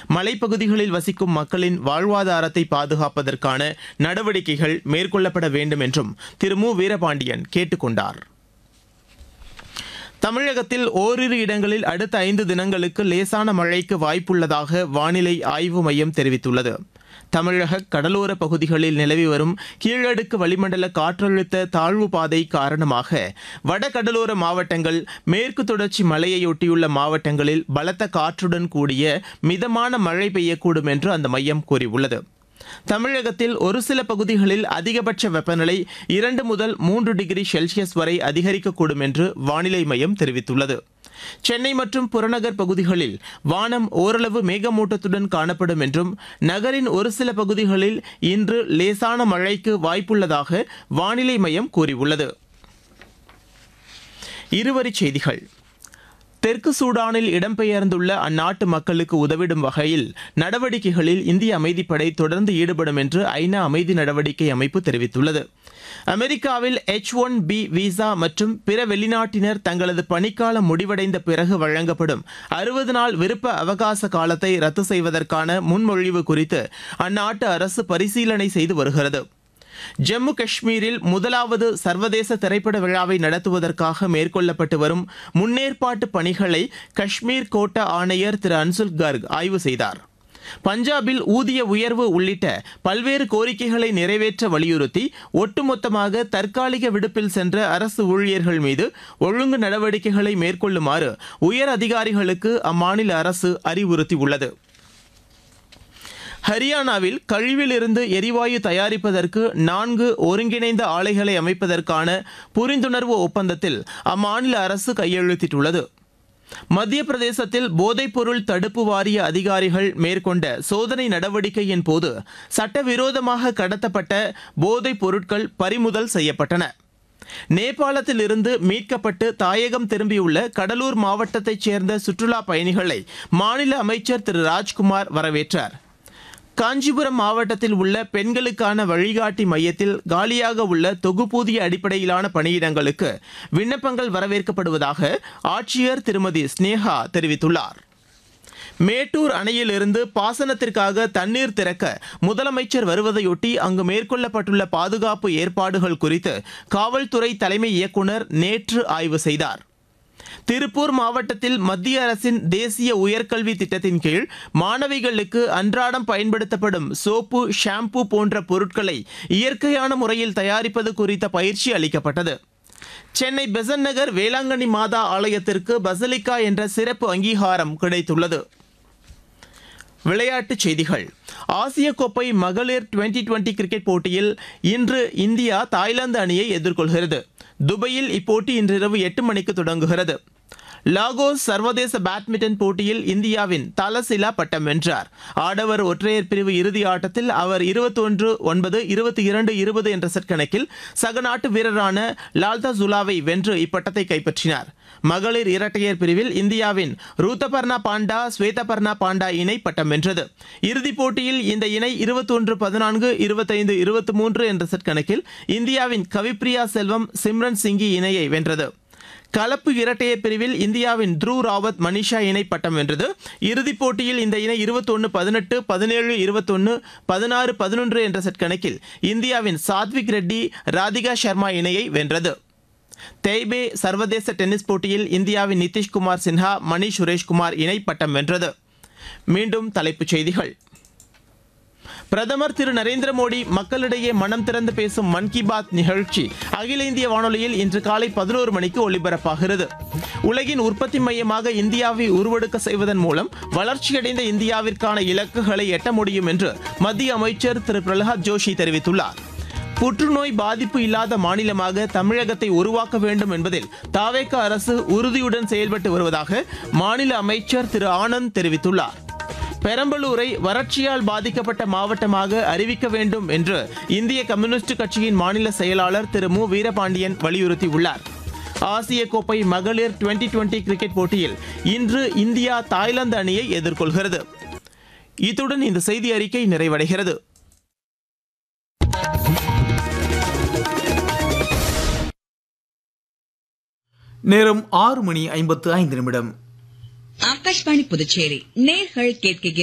மலைப்பகுதிகளில் வசிக்கும் மக்களின் வாழ்வாதாரத்தை பாதுகாப்பதற்கான நடவடிக்கைகள் மேற்கொள்ளப்பட வேண்டும் என்றும் திரு மு வீரபாண்டியன் கேட்டுக் கொண்டார் தமிழகத்தில் ஓரிரு இடங்களில் அடுத்த ஐந்து தினங்களுக்கு லேசான மழைக்கு வாய்ப்புள்ளதாக வானிலை ஆய்வு மையம் தெரிவித்துள்ளது தமிழக கடலோர பகுதிகளில் நிலவி வரும் கீழடுக்கு வளிமண்டல காற்றழுத்த தாழ்வு பாதை காரணமாக வடகடலோர மாவட்டங்கள் மேற்கு தொடர்ச்சி மலையையொட்டியுள்ள மாவட்டங்களில் பலத்த காற்றுடன் கூடிய மிதமான மழை பெய்யக்கூடும் என்று அந்த மையம் கூறியுள்ளது தமிழகத்தில் ஒரு சில பகுதிகளில் அதிகபட்ச வெப்பநிலை இரண்டு முதல் மூன்று டிகிரி செல்சியஸ் வரை அதிகரிக்கக்கூடும் என்று வானிலை மையம் தெரிவித்துள்ளது சென்னை மற்றும் புறநகர் பகுதிகளில் வானம் ஓரளவு மேகமூட்டத்துடன் காணப்படும் என்றும் நகரின் ஒரு சில பகுதிகளில் இன்று லேசான மழைக்கு வாய்ப்புள்ளதாக வானிலை மையம் கூறியுள்ளது இருவரிச் செய்திகள் தெற்கு சூடானில் இடம்பெயர்ந்துள்ள அந்நாட்டு மக்களுக்கு உதவிடும் வகையில் நடவடிக்கைகளில் இந்திய அமைதிப்படை தொடர்ந்து ஈடுபடும் என்று ஐநா அமைதி நடவடிக்கை அமைப்பு தெரிவித்துள்ளது அமெரிக்காவில் எச் ஒன் பி விசா மற்றும் பிற வெளிநாட்டினர் தங்களது பணிக்காலம் முடிவடைந்த பிறகு வழங்கப்படும் அறுபது நாள் விருப்ப அவகாச காலத்தை ரத்து செய்வதற்கான முன்மொழிவு குறித்து அந்நாட்டு அரசு பரிசீலனை செய்து வருகிறது ஜம்மு காஷ்மீரில் முதலாவது சர்வதேச திரைப்பட விழாவை நடத்துவதற்காக மேற்கொள்ளப்பட்டு வரும் முன்னேற்பாட்டு பணிகளை காஷ்மீர் கோட்ட ஆணையர் திரு அன்சுல் கர்க் ஆய்வு செய்தார் பஞ்சாபில் ஊதிய உயர்வு உள்ளிட்ட பல்வேறு கோரிக்கைகளை நிறைவேற்ற வலியுறுத்தி ஒட்டுமொத்தமாக தற்காலிக விடுப்பில் சென்ற அரசு ஊழியர்கள் மீது ஒழுங்கு நடவடிக்கைகளை மேற்கொள்ளுமாறு உயர் அதிகாரிகளுக்கு அம்மாநில அரசு அறிவுறுத்தியுள்ளது ஹரியானாவில் கழிவிலிருந்து எரிவாயு தயாரிப்பதற்கு நான்கு ஒருங்கிணைந்த ஆலைகளை அமைப்பதற்கான புரிந்துணர்வு ஒப்பந்தத்தில் அம்மாநில அரசு கையெழுத்திட்டுள்ளது மத்திய பிரதேசத்தில் போதைப்பொருள் தடுப்பு வாரிய அதிகாரிகள் மேற்கொண்ட சோதனை நடவடிக்கையின் போது சட்டவிரோதமாக கடத்தப்பட்ட போதைப் பொருட்கள் பறிமுதல் செய்யப்பட்டன நேபாளத்தில் இருந்து மீட்கப்பட்டு தாயகம் திரும்பியுள்ள கடலூர் மாவட்டத்தைச் சேர்ந்த சுற்றுலா பயணிகளை மாநில அமைச்சர் திரு ராஜ்குமார் வரவேற்றார் காஞ்சிபுரம் மாவட்டத்தில் உள்ள பெண்களுக்கான வழிகாட்டி மையத்தில் காலியாக உள்ள தொகுப்பூதிய அடிப்படையிலான பணியிடங்களுக்கு விண்ணப்பங்கள் வரவேற்கப்படுவதாக ஆட்சியர் திருமதி ஸ்னேகா தெரிவித்துள்ளார் மேட்டூர் அணையிலிருந்து பாசனத்திற்காக தண்ணீர் திறக்க முதலமைச்சர் வருவதையொட்டி அங்கு மேற்கொள்ளப்பட்டுள்ள பாதுகாப்பு ஏற்பாடுகள் குறித்து காவல்துறை தலைமை இயக்குநர் நேற்று ஆய்வு செய்தார் திருப்பூர் மாவட்டத்தில் மத்திய அரசின் தேசிய உயர்கல்வி திட்டத்தின் கீழ் மாணவிகளுக்கு அன்றாடம் பயன்படுத்தப்படும் சோப்பு ஷாம்பு போன்ற பொருட்களை இயற்கையான முறையில் தயாரிப்பது குறித்த பயிற்சி அளிக்கப்பட்டது சென்னை பெசன் நகர் வேளாங்கண்ணி மாதா ஆலயத்திற்கு பசலிக்கா என்ற சிறப்பு அங்கீகாரம் கிடைத்துள்ளது விளையாட்டுச் செய்திகள் ஆசிய கோப்பை மகளிர் டுவெண்டி டுவெண்டி கிரிக்கெட் போட்டியில் இன்று இந்தியா தாய்லாந்து அணியை எதிர்கொள்கிறது துபாயில் இப்போட்டி இன்றிரவு எட்டு மணிக்கு தொடங்குகிறது லாகோஸ் சர்வதேச பேட்மிண்டன் போட்டியில் இந்தியாவின் தலசிலா பட்டம் வென்றார் ஆடவர் ஒற்றையர் பிரிவு இறுதி ஆட்டத்தில் அவர் இருபத்தொன்று ஒன்பது இருபத்தி இரண்டு இருபது என்ற செட் கணக்கில் சக நாட்டு வீரரான லால்தா ஜுலாவை வென்று இப்பட்டத்தை கைப்பற்றினார் மகளிர் இரட்டையர் பிரிவில் இந்தியாவின் ரூத்தபர்ணா பாண்டா ஸ்வேதபர்ணா பாண்டா இணை பட்டம் வென்றது இறுதிப் போட்டியில் இந்த இணை இருபத்தொன்று பதினான்கு இருபத்தைந்து இருபத்தி மூன்று என்ற செட் கணக்கில் இந்தியாவின் கவிப்ரியா செல்வம் சிம்ரன் சிங்கி இணையை வென்றது கலப்பு இரட்டையர் பிரிவில் இந்தியாவின் த்ரூ ராவத் மனிஷா இணை பட்டம் வென்றது இறுதிப் போட்டியில் இந்த இணை இருபத்தொன்று பதினெட்டு பதினேழு இருபத்தொன்று பதினாறு பதினொன்று என்ற செட் கணக்கில் இந்தியாவின் சாத்விக் ரெட்டி ராதிகா சர்மா இணையை வென்றது தேய்பே சர்வதேச டென்னிஸ் போட்டியில் இந்தியாவின் நிதிஷ்குமார் சின்ஹா மணி சுரேஷ்குமார் இணை பட்டம் வென்றது மீண்டும் தலைப்புச் செய்திகள் பிரதமர் திரு நரேந்திர மோடி மக்களிடையே மனம் திறந்து பேசும் மன் கி பாத் நிகழ்ச்சி அகில இந்திய வானொலியில் இன்று காலை பதினோரு மணிக்கு ஒலிபரப்பாகிறது உலகின் உற்பத்தி மையமாக இந்தியாவை உருவெடுக்க செய்வதன் மூலம் வளர்ச்சியடைந்த இந்தியாவிற்கான இலக்குகளை எட்ட முடியும் என்று மத்திய அமைச்சர் திரு பிரகலாத் ஜோஷி தெரிவித்துள்ளார் புற்றுநோய் பாதிப்பு இல்லாத மாநிலமாக தமிழகத்தை உருவாக்க வேண்டும் என்பதில் தாவேக அரசு உறுதியுடன் செயல்பட்டு வருவதாக மாநில அமைச்சர் திரு ஆனந்த் தெரிவித்துள்ளார் பெரம்பலூரை வறட்சியால் பாதிக்கப்பட்ட மாவட்டமாக அறிவிக்க வேண்டும் என்று இந்திய கம்யூனிஸ்ட் கட்சியின் மாநில செயலாளர் திரு மு வீரபாண்டியன் வலியுறுத்தியுள்ளார் ஆசிய கோப்பை மகளிர் டுவெண்டி டுவெண்டி கிரிக்கெட் போட்டியில் இன்று இந்தியா தாய்லாந்து அணியை எதிர்கொள்கிறது இத்துடன் இந்த செய்தி அறிக்கை நிறைவடைகிறது நேரம் ஆறு மணி ஐம்பத்து ஐந்து நிமிடம் ஆகாஷ்வாணி புதுச்சேரி நேர்கள் கேட்க